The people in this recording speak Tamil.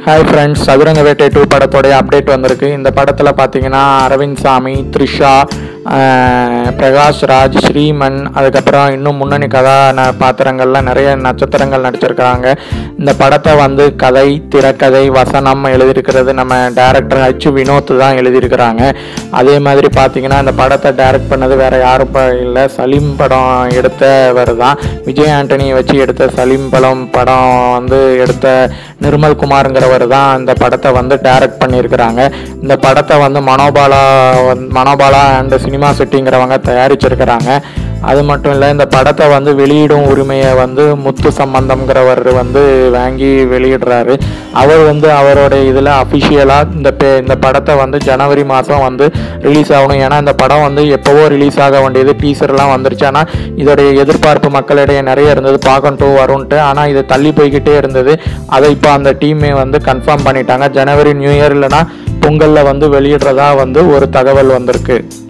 ஹாய் ஃப்ரெண்ட்ஸ் சதுரங்க வேட்டை டூ படத்தோடைய அப்டேட் வந்திருக்கு இந்த படத்தில் பார்த்தீங்கன்னா அரவிந்த் சாமி த்ரிஷா ஆஹ், பிரகாஷ் ராஜ் ஸ்ரீமன் அதுக்கப்புறம் இன்னும் முன்னணி கதா ந- பாத்திரங்கள்ல நிறைய நட்சத்திரங்கள் நடிச்சிருக்கிறாங்க இந்த படத்தை வந்து கதை திரைக்கதை வசனம் எழுதியிருக்கிறது நம்ம டேரக்டர் ஹச் வினோத் தான் எழுதியிருக்கிறாங்க அதே மாதிரி பார்த்தீங்கன்னா இந்த படத்தை டைரக்ட் பண்ணது வேற யாரும் ப- இல்லை சலீம் படம் எடுத்தவர் தான் விஜய் ஆண்டனியை வச்சு எடுத்த சலீம் படம் படம் வந்து எடுத்த நிர்மல் குமாருங்கிறவர் தான் இந்த படத்தை வந்து டைரக்ட் பண்ணியிருக்கிறாங்க இந்த படத்தை வந்து மனோபாலா வந்து- மனோபாலா அண்ட் சினிமா சிட்டிங்கிறவங்க தயாரிச்சிருக்கிறாங்க அது மட்டும் இல்லை இந்த படத்தை வந்து வெளியிடும் உரிமையை வந்து முத்து சம்பந்தம்ங்கிறவர் வந்து வாங்கி வெளியிடுறாரு அவர் வந்து அவரோட இதில் அஃபிஷியலாக இந்த பே இந்த படத்தை வந்து ஜனவரி மாதம் வந்து ரிலீஸ் ஆகணும் ஏன்னா இந்த படம் வந்து எப்போவோ ரிலீஸ் ஆக வேண்டியது டீசர்லாம் வந்துருச்சு ஆனால் இதோடைய எதிர்பார்ப்பு மக்களிடையே நிறைய இருந்தது பார்க்கணும் டூ வரும்ன்ட்டு ஆனால் இது தள்ளி போய்கிட்டே இருந்தது அதை இப்போ அந்த டீமே வந்து கன்ஃபார்ம் பண்ணிட்டாங்க ஜனவரி நியூ இயர் இல்லைன்னா பொங்கலில் வந்து வெளியிடுறதா வந்து ஒரு தகவல் வந்திருக்கு